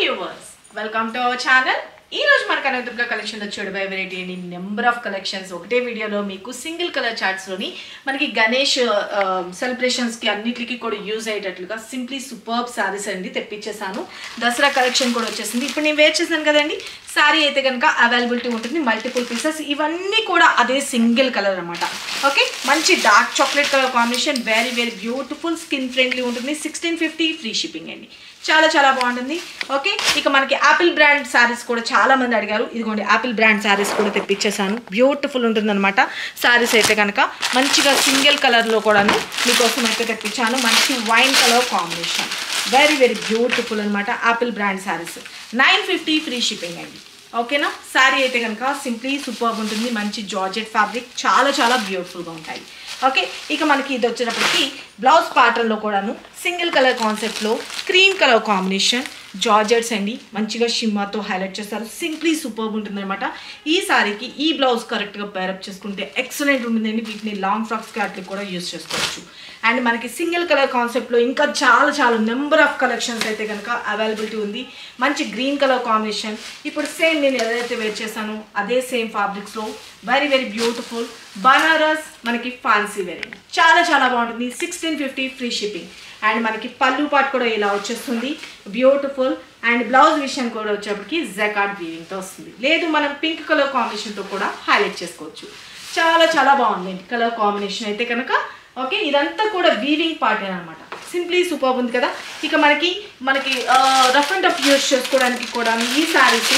viewers welcome to our channel ఈ రోజు మన కనకదుర్గ కలెక్షన్ లో చూడబోయే వెరైటీ అండి నెంబర్ ఆఫ్ కలెక్షన్స్ ఒకటే వీడియోలో మీకు సింగిల్ కలర్ చార్ట్స్ లోని మనకి గణేష్ సెలబ్రేషన్స్ కి అన్నిటికి కూడా యూజ్ అయ్యేటట్లుగా సింప్లీ సూపర్బ్ సారీస్ అండి తెప్పించేసాను దసరా కలెక్షన్ కూడా వచ్చేసింది ఇప్పుడు నేను వేర్ చేశాను కదండి సారీ అయితే కనుక అవైలబిలిటీ ఉంటుంది మల్టిపుల్ పీసెస్ ఇవన్నీ కూడా అదే సింగిల్ కలర్ అనమాట ఓకే మంచి dark chocolate colour combination very very beautiful skin friendly ఉంటుంది సిక్స్టీన్ ఫిఫ్టీ ఫ్రీ షిప్పింగ్ అండి చాలా చాలా బాగుంటుంది ఓకే ఇక మనకి యాపిల్ బ్రాండ్ శారీస్ కూడా చాలా మంది అడిగారు ఇదిగోండి యాపిల్ బ్రాండ్ శారీస్ కూడా తెప్పించేసాను బ్యూటిఫుల్ ఉంటుంది అనమాట శారీస్ అయితే కనుక మంచిగా సింగిల్ కలర్లో కూడాను మీకోసం అయితే తెప్పించాను మంచి wine colour combination very very beautiful అనమాట Apple brand saris nine fifty free shipping అండి ఓకేనా శారీ అయితే కనుక సింప్లీ సూపర్ ఉంటుంది మంచి జార్జెట్ ఫ్యాబ్రిక్ చాలా చాలా బ్యూటిఫుల్గా ఉంటాయి ఓకే ఇక మనకి ఇది వచ్చేటప్పటికి బ్లౌజ్ ప్యాటర్న్లో కూడాను సింగిల్ కలర్ కాన్సెప్ట్లో క్రీమ్ కలర్ కాంబినేషన్ జార్జెట్స్ అండి మంచిగా షిమ్మాతో హైలైట్ చేస్తారు సింప్లీ సూపర్బ్ ఉంటుంది అనమాట ఈ సారీకి ఈ బ్లౌజ్ కరెక్ట్గా పేరప్ చేసుకుంటే ఎక్సలెంట్ ఉంటుందండి వీటిని లాంగ్ ఫ్రాక్స్కి అట్లా కూడా యూస్ చేసుకోవచ్చు అండ్ మనకి సింగిల్ కలర్ కాన్సెప్ట్లో ఇంకా చాలా చాలా నెంబర్ ఆఫ్ కలెక్షన్స్ అయితే కనుక అవైలబిలిటీ ఉంది మంచి గ్రీన్ కలర్ కాంబినేషన్ ఇప్పుడు సేమ్ నేను ఏదైతే వేర్ చేశానో అదే సేమ్ ఫ్యాబ్రిక్స్లో వెరీ వెరీ బ్యూటిఫుల్ బనారస్ మనకి ఫ్యాన్సీ వేరింగ్ చాలా చాలా బాగుంటుంది sixteen fifty free shipping and మనకి పళ్ళు పాటు కూడా ఇలా వచ్చేస్తుంది బ్యూటిఫుల్ అండ్ బ్లౌజ్ విషయం కూడా వచ్చేప్పటికి జెకార్డ్ వీవింగ్తో వస్తుంది లేదు మనం పింక్ కలర్ కాంబినేషన్తో కూడా హైలైట్ చేసుకోవచ్చు చాలా చాలా బాగుంది కలర్ కాంబినేషన్ అయితే కనుక ఓకే ఇదంతా కూడా వీవింగ్ పార్ట్ అనమాట సింప్లీ సూపర్ ఉంది కదా ఇక మనకి మనకి రఫ్ అండ్ టఫ్ యూస్ చేసుకోవడానికి కూడా ఈ శారీస్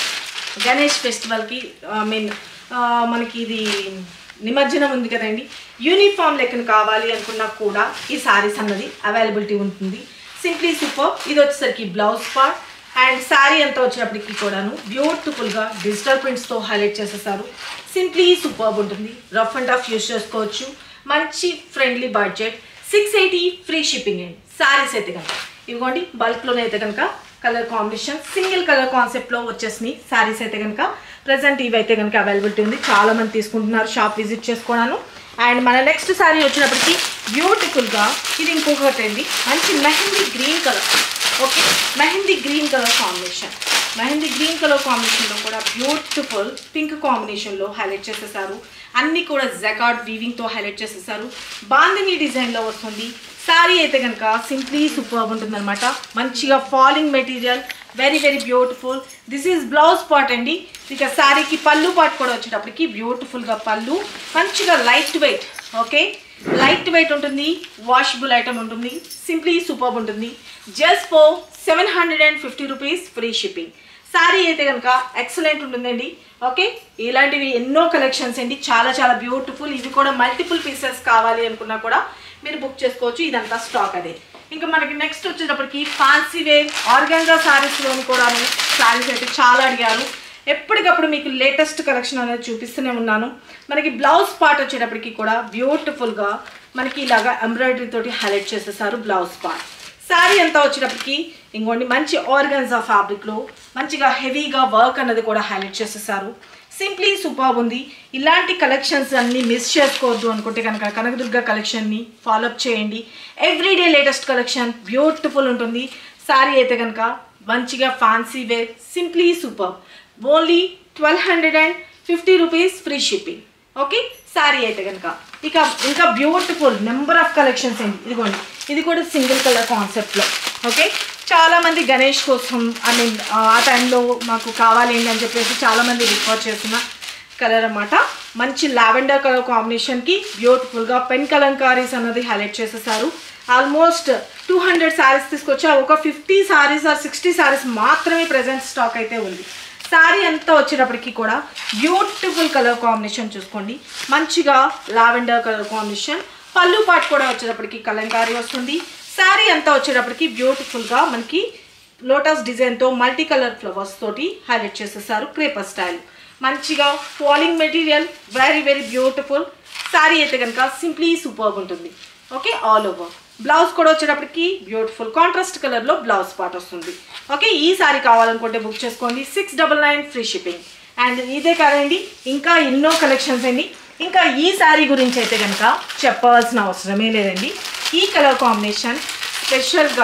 గణేష్ ఫెస్టివల్కి ఐ మీన్ మనకి ఇది నిమజ్జనం ఉంది కదండి యూనిఫామ్ లెక్కన కావాలి అనుకున్నా కూడా ఈ శారీస్ అన్నది అవైలబిలిటీ ఉంటుంది సింప్లీ సూపర్ ఇది వచ్చేసరికి బ్లౌజ్ పార్ట్ అండ్ శారీ అంతా వచ్చినప్పటికీ కూడాను బ్యూటిఫుల్గా డిజిటల్ ప్రింట్స్తో హైలైట్ చేసేసారు సింప్లీ సూపర్బ్ ఉంటుంది రఫ్ అండ్ టఫ్ యూస్ చేసుకోవచ్చు మంచి friendly budget six eighty free shipping అండి శారీస్ అయితే కనుక ఇవ్వండి బల్క్లోనే అయితే కనుక కలర్ కాంబినేషన్ సింగిల్ కలర్ కాన్సెప్ట్లో వచ్చేసినాయి శారీస్ అయితే కనుక ప్రజెంట్ ఇవి అయితే కనుక అవైలబిలిటీ ఉంది చాలా మంది తీసుకుంటున్నారు షాప్ విజిట్ చేసుకోవడాను అండ్ మన నెక్స్ట్ శారీ వచ్చినప్పటికీ బ్యూటిఫుల్గా ఇది ఇంకొకటి అండి మంచి mehndi green colour okay mehndi green colour combination mehndi green colour కాంబినేషన్లో కూడా బ్యూటిఫుల్ పింక్ కాంబినేషన్లో హైలైట్ చేసేసారు అన్నీ కూడా జెకార్డ్ వీవింగ్తో హైలైట్ చేసేసారు బాందిని డిజైన్లో వస్తుంది శారీ అయితే కనుక సింప్లీ సూపర్ ఉంటుందన్నమాట మంచిగా falling material very very beautiful this is blouse part అండి ఇక శారీకి పళ్ళు పార్ట్ కూడా వచ్చేటప్పటికి బ్యూటిఫుల్గా పళ్ళు మంచిగా light weight okay light weight ఉంటుంది వాషబుల్ ఐటమ్ ఉంటుంది సింప్లీ సూపర్ ఉంటుంది just four seven hundred and fifty rupees free shipping sari అయితే కనుక ఎక్సలెంట్ ఉంటుందండి ఓకే ఇలాంటివి ఎన్నో కలెక్షన్స్ అండి చాలా చాలా బ్యూటిఫుల్ ఇవి కూడా మల్టిపుల్ పీసెస్ కావాలి అనుకున్నా కూడా మీరు బుక్ చేసుకోవచ్చు ఇదంతా స్టాక్ అదే ఇంకా మనకి నెక్స్ట్ వచ్చేటప్పటికి ఫ్యాన్సీ వేర్ ఆర్గాన్జా శారీస్లోని కూడా శారీస్ అయితే చాలా అడిగారు ఎప్పటికప్పుడు మీకు లేటెస్ట్ కలెక్షన్ అనేది చూపిస్తూనే ఉన్నాను మనకి బ్లౌజ్ పార్ట్ వచ్చేటప్పటికి కూడా బ్యూటిఫుల్గా మనకి ఇలాగా ఎంబ్రాయిడరీ తోటి హైలైట్ చేసేసారు బ్లౌజ్ పార్ట్ శారీ అంతా వచ్చేటప్పటికి ఇంకోండి మంచి ఆర్గన్జా ఫ్యాబ్రిక్లో మంచిగా హెవీగా వర్క్ అన్నది కూడా హైలైట్ చేసేసారు సింప్లీ సూపర్ ఉంది ఇలాంటి కలెక్షన్స్ అన్నీ మిస్ చేసుకోవద్దు అనుకుంటే కనుక కనకదుర్గ కలెక్షన్ని ఫాలోఅప్ చేయండి ఎవ్రీడే లేటెస్ట్ కలెక్షన్ బ్యూటిఫుల్ ఉంటుంది శారీ అయితే కనుక మంచిగా fancy wear simply super only twelve hundred and fifty rupees free shipping okay sari అయితే కనుక ఇక ఇంకా బ్యూటిఫుల్ నెంబర్ ఆఫ్ కలెక్షన్స్ ఏంటి ఇదిగోండి ఇది కూడా సింగిల్ కలర్ కాన్సెప్ట్లో ఓకే చాలామంది గణేష్ కోసం ఐ మీన్ ఆ టైంలో మాకు కావాలి అని చెప్పేసి చాలామంది రికార్డ్ చేసిన కలర్ అన్నమాట మంచి లావెండర్ కలర్ కాంబినేషన్కి బ్యూటిఫుల్గా పెన్ కలంకారీస్ అన్నది హైలైట్ చేసేసారు ఆల్మోస్ట్ టూ హండ్రెడ్ శారీస్ తీసుకొచ్చి ఒక fifty saris or sixty saris మాత్రమే ప్రజెంట్ స్టాక్ అయితే ఉంది శారీ అంతా వచ్చేటప్పటికి కూడా బ్యూటిఫుల్ కలర్ కాంబినేషన్ చూసుకోండి మంచిగా లావెండర్ కలర్ కాంబినేషన్ పళ్ళు పాటు కూడా వచ్చేటప్పటికి కలంకారీ వస్తుంది శారీ అంతా వచ్చేటప్పటికి బ్యూటిఫుల్గా మనకి లోటస్ డిజైన్తో మల్టీ కలర్ ఫ్లవర్స్ తోటి హైలైట్ చేసేసారు క్రేపర్ స్టైల్ మంచిగా falling material very very beautiful sari అయితే కనుక సింప్లీ సూపర్గా ఉంటుంది ఓకే ఆల్ ఓవర్ బ్లౌజ్ కూడా వచ్చేటప్పటికి బ్యూటిఫుల్ కాంట్రాస్ట్ కలర్లో బ్లౌజ్ పార్ట్ వస్తుంది ఓకే ఈ సారీ కావాలనుకుంటే బుక్ చేసుకోండి six double nine free shipping and ఇదే కాదండి ఇంకా ఎన్నో కలెక్షన్స్ అండి ఇంకా ఈ శారీ గురించి అయితే కనుక చెప్పవలసిన అవసరమే లేదండి ఈ కలర్ కాంబినేషన్ స్పెషల్గా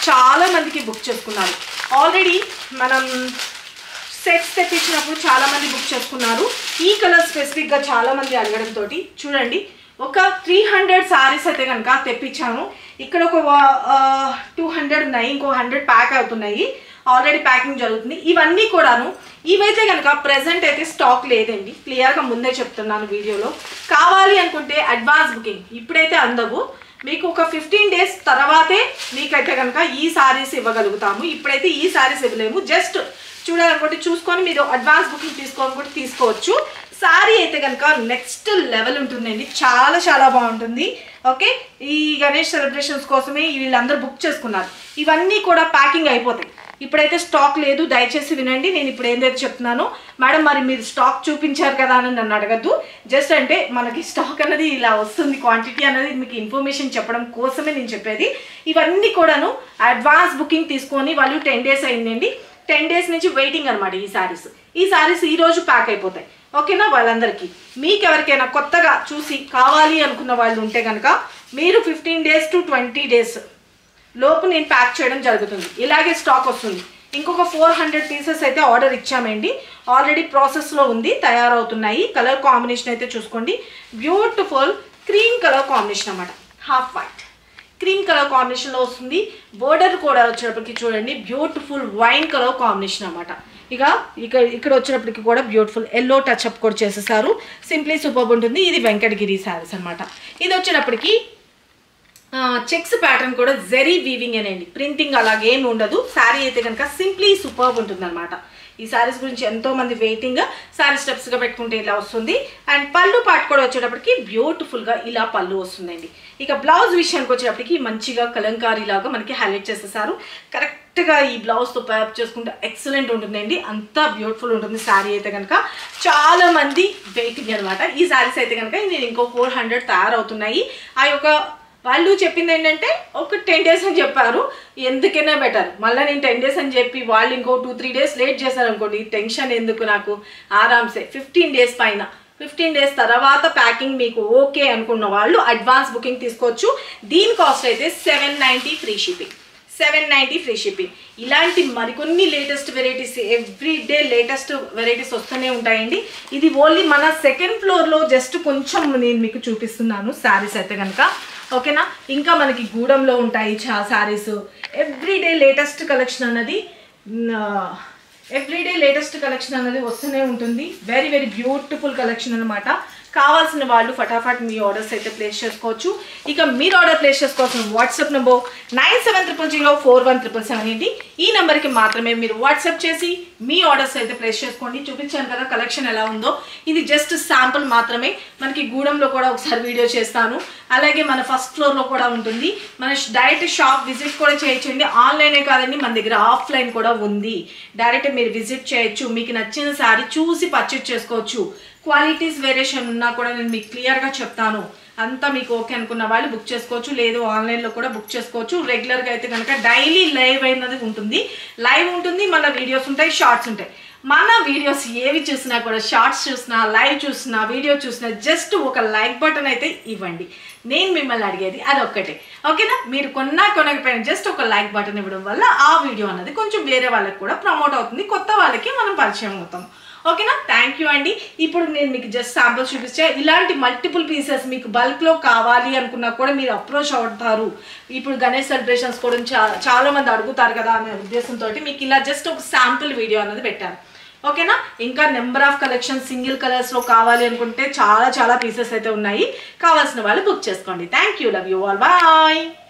చాలా మందికి బుక్ చేసుకున్నారు ఆల్రెడీ మనం సెట్స్ తెప్పించినప్పుడు చాలా మంది బుక్ చేసుకున్నారు ఈ కలర్ స్పెసిఫిక్గా చాలా మంది అడగడం తోటి చూడండి ఒక త్రీ హండ్రెడ్ సారీస్ అయితే కనుక తెప్పించాము ఇక్కడ ఒక టూ హండ్రెడ్ ఉన్నాయి ఇంకో హండ్రెడ్ ప్యాక్ అవుతున్నాయి ఆల్రెడీ ప్యాకింగ్ జరుగుతుంది ఇవన్నీ కూడాను ఇవైతే కనుక ప్రెసెంట్ అయితే స్టాక్ లేదండి క్లియర్గా ముందే చెప్తున్నాను వీడియోలో కావాలి అనుకుంటే అడ్వాన్స్ బుకింగ్ ఇప్పుడైతే అందవు మీకు ఒక ఫిఫ్టీన్ డేస్ తర్వాతే మీకైతే కనుక ఈ సారీస్ ఇవ్వగలుగుతాము ఇప్పుడైతే ఈ సారీస్ ఇవ్వలేము జస్ట్ చూడాలనుకుంటే చూసుకొని మీరు అడ్వాన్స్ బుకింగ్ తీసుకొని కూడా తీసుకోవచ్చు సారీ అయితే కనుక నెక్స్ట్ లెవెల్ ఉంటుందండి చాలా చాలా బాగుంటుంది ఓకే ఈ గణేష్ సెలబ్రేషన్స్ కోసమే వీళ్ళందరూ బుక్ చేసుకున్నారు ఇవన్నీ కూడా ప్యాకింగ్ అయిపోతాయి ఇప్పుడైతే స్టాక్ లేదు దయచేసి వినండి నేను ఇప్పుడు ఏందైతే చెప్తున్నాను మేడం మరి మీరు స్టాక్ చూపించారు కదా అని నన్ను అడగద్దు జస్ట్ అంటే మనకి స్టాక్ అనేది ఇలా వస్తుంది క్వాంటిటీ అనేది మీకు ఇన్ఫర్మేషన్ చెప్పడం కోసమే నేను చెప్పేది ఇవన్నీ కూడాను అడ్వాన్స్ బుకింగ్ తీసుకొని వాళ్ళు టెన్ డేస్ అయిందండి టెన్ డేస్ నుంచి వెయిటింగ్ అనమాట ఈ సారీస్ ఈ సారీస్ ఈ రోజు ప్యాక్ అయిపోతాయి ఓకేనా వాళ్ళందరికీ మీకు ఎవరికైనా కొత్తగా చూసి కావాలి అనుకున్న వాళ్ళు ఉంటే కనుక మీరు fifteen days to twenty days లోపు నేను ప్యాక్ చేయడం జరుగుతుంది ఇలాగే స్టాక్ వస్తుంది ఇంకొక ఫోర్ హండ్రెడ్ పీసెస్ అయితే ఆర్డర్ ఇచ్చామండి ఆల్రెడీ ప్రాసెస్లో ఉంది తయారవుతున్నాయి కలర్ కాంబినేషన్ అయితే చూసుకోండి బ్యూటిఫుల్ క్రీమ్ కలర్ కాంబినేషన్ అన్నమాట హాఫ్ వైట్ క్రీమ్ కలర్ కాంబినేషన్లో వస్తుంది బోర్డర్ కూడా వచ్చేటప్పటికి చూడండి బ్యూటిఫుల్ వైన్ కలర్ కాంబినేషన్ అన్నమాట ఇక ఇక్కడ ఇక్కడ వచ్చేటప్పటికి కూడా బ్యూటిఫుల్ ఎల్లో టచ్ అప్ కూడా చేసేసారు సింప్లీ సూపర్ ఉంటుంది ఇది వెంకటగిరి శారీస్ అన్నమాట ఇది వచ్చేటప్పటికి చెక్స్ ప్యాటర్న్ కూడా జెరీ వీవింగ్ అనేండి ప్రింటింగ్ అలాగేమి ఉండదు శారీ అయితే కనుక సింప్లీ సూపర్ ఉంటుంది అనమాట ఈ శారీస్ గురించి ఎంతో మంది వెయిటింగ్ శారీ స్టెప్స్గా పెట్టుకుంటే ఇలా వస్తుంది అండ్ పళ్ళు పాటు కూడా వచ్చేటప్పటికి బ్యూటిఫుల్గా ఇలా పళ్ళు వస్తుందండి ఇక బ్లౌజ్ విషయానికి వచ్చేటప్పటికి మంచిగా కలంకారీ లాగా మనకి హైలైట్ చేసేసారు కరెక్ట్గా ఈ బ్లౌజ్తో ప్యాప్ చేసుకుంటే ఎక్సలెంట్ ఉంటుందండి అంతా బ్యూటిఫుల్ ఉంటుంది శారీ అయితే కనుక చాలా మంది వెయిటింగ్ అనమాట ఈ శారీస్ అయితే కనుక నేను ఇంకో ఫోర్ హండ్రెడ్ తయారవుతున్నాయి ఆ యొక్క వాళ్ళు చెప్పింది ఏంటంటే ఒక టెన్ డేస్ అని చెప్పారు ఎందుకైనా బెటర్ మళ్ళీ నేను టెన్ డేస్ అని చెప్పి వాళ్ళు ఇంకో టూ త్రీ డేస్ లేట్ చేశారు అనుకోండి టెన్షన్ ఎందుకు నాకు ఆరామ్సే ఫిఫ్టీన్ డేస్ పైన ఫిఫ్టీన్ డేస్ తర్వాత ప్యాకింగ్ మీకు ఓకే అనుకున్న వాళ్ళు అడ్వాన్స్ బుకింగ్ తీసుకోవచ్చు దీని కాస్ట్ అయితే seven ninety free shipping seven ninety free shipping ఇలాంటి మరికొన్ని latest varieties every day latest varieties వస్తూనే ఉంటాయండి ఇది ఓన్లీ మన సెకండ్ ఫ్లోర్లో జస్ట్ కొంచెం నేను మీకు చూపిస్తున్నాను శారీస్ అయితే కనుక ఓకేనా ఇంకా మనకి గూడెంలో ఉంటాయి చా శారీస్ ఎవ్రీడే లేటెస్ట్ కలెక్షన్ అన్నది ఎవ్రీడే లేటెస్ట్ కలెక్షన్ అనేది వస్తూనే ఉంటుంది వెరీ వెరీ బ్యూటిఫుల్ కలెక్షన్ అనమాట కావాల్సిన వాళ్ళు ఫటాఫట్ మీ ఆర్డర్స్ అయితే ప్లేస్ చేసుకోవచ్చు ఇక మీరు ఆర్డర్ ప్లేస్ చేసుకోవాల్సిన WhatsApp number nine seven triple zero four one triple seven ఏంటి ఈ నెంబర్కి మాత్రమే మీరు వాట్సాప్ చేసి మీ ఆర్డర్స్ అయితే ప్లేస్ చేసుకోండి చూపించాను కదా కలెక్షన్ ఎలా ఉందో ఇది జస్ట్ శాంపుల్ మాత్రమే మనకి గూడెంలో కూడా ఒకసారి వీడియో చేస్తాను అలాగే మన ఫస్ట్ ఫ్లోర్లో కూడా ఉంటుంది మన డైరెక్ట్ షాప్ విజిట్ కూడా చేయొచ్చండి ఆన్లైనే కాదండి మన దగ్గర ఆఫ్లైన్ కూడా ఉంది డైరెక్ట్ మీరు విజిట్ చేయొచ్చు మీకు నచ్చిన శారీ చూసి పర్చేజ్ చేసుకోవచ్చు క్వాలిటీస్ వేరియేషన్ ఉన్నా కూడా నేను మీకు క్లియర్గా చెప్తాను అంతా మీకు ఓకే అనుకున్న వాళ్ళు బుక్ చేసుకోవచ్చు లేదు ఆన్లైన్లో కూడా బుక్ చేసుకోవచ్చు రెగ్యులర్గా అయితే కనుక డైలీ లైవ్ అయినది ఉంటుంది లైవ్ ఉంటుంది మన వీడియోస్ ఉంటాయి షార్ట్స్ ఉంటాయి మన వీడియోస్ ఏవి చూసినా కూడా షార్ట్స్ చూసినా లైవ్ చూసినా వీడియో చూసినా జస్ట్ ఒక లైక్ బటన్ అయితే ఇవ్వండి నేను మిమ్మల్ని అడిగేది అది ఒక్కటే ఓకేనా మీరు కొన్నా కొనకపోయినా జస్ట్ ఒక లైక్ బటన్ ఇవ్వడం వల్ల ఆ వీడియో అన్నది కొంచెం వేరే వాళ్ళకి కూడా ప్రమోట్ అవుతుంది కొత్త వాళ్ళకి మనం పరిచయం అవుతాం ఓకేనా థ్యాంక్ యూ అండి ఇప్పుడు నేను మీకు జస్ట్ శాంపుల్స్ చూపిస్తే ఇలాంటి మల్టిపుల్ పీసెస్ మీకు బల్క్లో కావాలి అనుకున్నా కూడా మీరు అప్రోచ్ అవుతారు ఇప్పుడు గణేష్ సెలబ్రేషన్స్ కూడా చా- చాలా మంది అడుగుతారు కదా అనే ఉద్దేశంతో మీకు ఇలా జస్ట్ ఒక శాంపుల్ వీడియో అనేది పెట్టాను ఓకేనా ఇంకా నెంబర్ ఆఫ్ కలెక్షన్ సింగిల్ కలర్స్లో కావాలి అనుకుంటే చాలా చాలా పీసెస్ అయితే ఉన్నాయి కావాల్సిన వాళ్ళు బుక్ చేసుకోండి thank you love you all bye